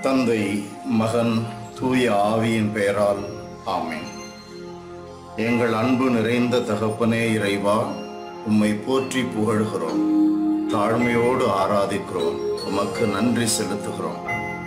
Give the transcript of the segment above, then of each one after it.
தந்தை மகன் தூய ஆவியின் பெயரால் ஆமென் எங்கள் அன்பு நிறைந்த தகப்பனே இறைவா உம்மை போற்றி புகழ்கிறோம் தாழ்மையோடு ஆராதிக்கிறோம் உமக்கு நன்றி செலுத்துகிறோம்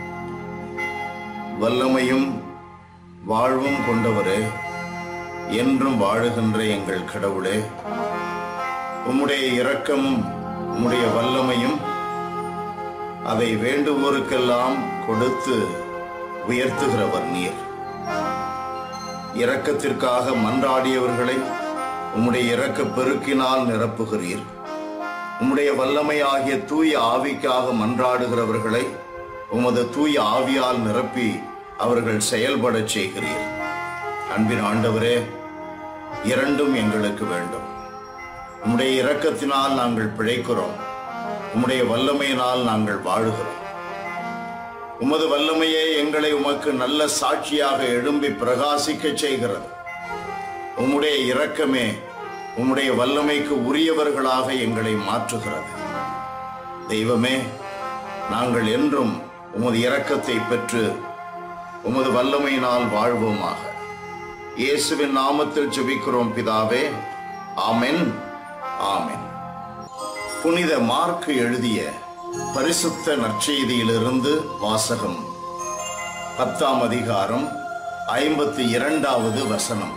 வல்லமையும் வாழ்வும் கொண்டவரே என்றும் வாழுகின்ற எங்கள் கடவுளே உம்முடைய இரக்கமும் உம்முடைய வல்லமையும் அதை வேண்டுவோருக்கெல்லாம் கொடுத்து உயர்த்துகிறவர் நீர் இரக்கத்திற்காக மன்றாடியவர்களை உம்முடைய இரக்க பெருக்கினால் நிரப்புகிறீர் உம்முடைய வல்லமையாகிய தூய ஆவிக்காக மன்றாடுகிறவர்களை உமது தூய ஆவியால் நிரப்பி அவர்கள் செயல்படச் செய்கிறீர் அன்பின் ஆண்டவரே இரண்டும் எங்களுக்கு வேண்டும் உம்முடைய இரக்கத்தினால் நாங்கள் பிழைக்கிறோம் உம்முடைய வல்லமையினால் நாங்கள் வாழுகிறோம் உமது வல்லமையே எங்களை உமக்கு நல்ல சாட்சியாக எழும்பி பிரகாசிக்கச் செய்கிறது உம்முடைய இரக்கமே உம்முடைய வல்லமைக்கு உரியவர்களாக எங்களை மாற்றுகிறது தெய்வமே நாங்கள் என்றும் உமது இரக்கத்தை பெற்று உமது வல்லமையினால் வாழ்வோமாக இயேசுவின் நாமத்தில் ஜெபிக்கிறோம் பிதாவே ஆமென் ஆமென் புனித மார்க்கு எழுதிய பரிசுத்த நற்செய்தியிலிருந்து வாசகம் பத்தாம் அதிகாரம் ஐம்பத்தி இரண்டாவது வசனம்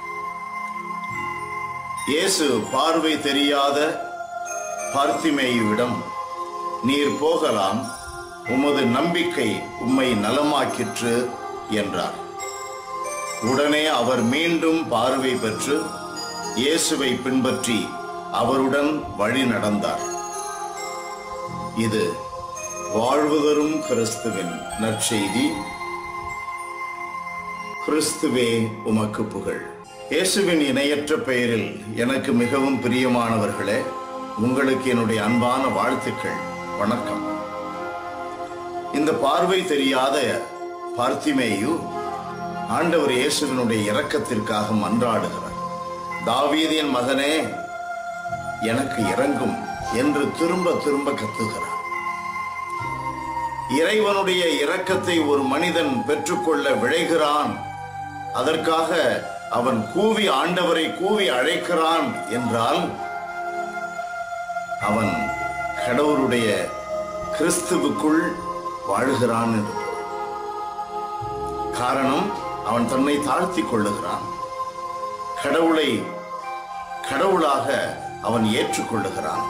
இயேசு பார்வை தெரியாத பார்த்திமேயுவிடம் நீர் போகலாம் உமது நம்பிக்கை உம்மை நலமாக்கிற்று என்றார் உடனே அவர் மீண்டும் பார்வை பெற்று இயேசுவை பின்பற்றி அவருடன் வழி நடந்தார் இது வாழ்வுதரும் கிறிஸ்துவின் நற்செய்தி கிறிஸ்துவே உமக்கு புகழ் இயேசுவின் இணையற்ற பெயரில் எனக்கு மிகவும் பிரியமானவர்களே உங்களுக்கு என்னுடைய அன்பான வாழ்த்துக்கள் வணக்கம் இந்த பார்வை தெரியாத பார்த்திமேயு ஆண்டவர் இயேசுவினுடைய இரக்கத்திற்காக மன்றாடுகிறார் தாவீதின் மகனே எனக்கு இறங்கும் என்று திரும்ப திரும்ப கத்துகிறார் இறைவனுடைய இரக்கத்தை ஒரு மனிதன் பெற்றுக்கொள்ள விழைகிறான் அதற்காக அவன் கூவி ஆண்டவரை கூவி அழைக்கிறான் என்றால் அவன் கடவுளுடைய கிறிஸ்துவுக்குள் வாழ்கிறான் என்று பொருள். காரணம் அவன் தன்னை தாழ்த்திக் கொள்ளுகிறான் கடவுளை கடவுளாக அவன் ஏற்றுக்கொள்ளுகிறான்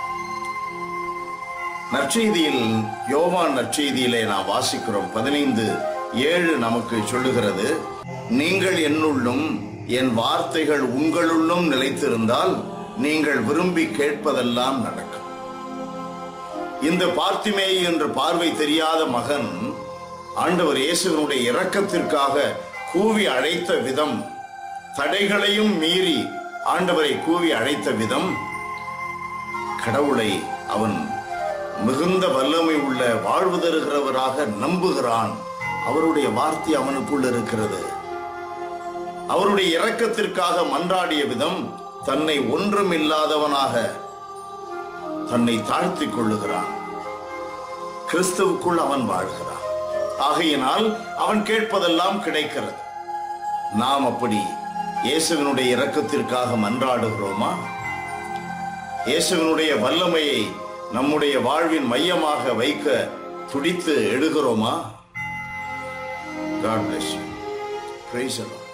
நற்செய்தியில் யோவான் நற்செய்தியிலே நாம் வாசிக்கிறோம் பதினைந்து ஏழு நமக்கு சொல்லுகிறது நீங்கள் என்னுள்ளும் என் வார்த்தைகள் உங்களுள்ளும் நிலைத்திருந்தால் நீங்கள் விரும்பி கேட்பதெல்லாம் நடக்கும் இந்த பார்த்திமே என்ற பார்வை தெரியாத மகன் ஆண்டவர் இயேசுவினுடைய இரக்கத்திற்காக கூவி அழைத்த விதம் தடைகளையும் மீறி ஆண்டவரை கூவி அழைத்த விதம் கடவுளை அவன் மிகுந்த வல்லமை உள்ள வாழ்வு தருகிறவராக நம்புகிறான் அவருடைய வார்த்தை அவனுக்குள் இருக்கிறது அவருடைய இரக்கத்திற்காக மன்றாடிய விதம் தன்னை ஒன்றும் இல்லாதவனாக தன்னை தாழ்த்திக் கொள்ளுகிறான் கிறிஸ்துவுக்குள் அவன் வாழ்கிறான் ஆகையினால் அவன் கேட்பதெல்லாம் கிடைக்கிறது நாம் அப்படி இயேசுவினுடைய இரக்கத்திற்காக மன்றாடுகிறோமா இயேசுவினுடைய வல்லமையை நம்முடைய வாழ்வின் மையமாக வைக்க துடித்து எழுகிறோமா God bless you. Praise the Lord.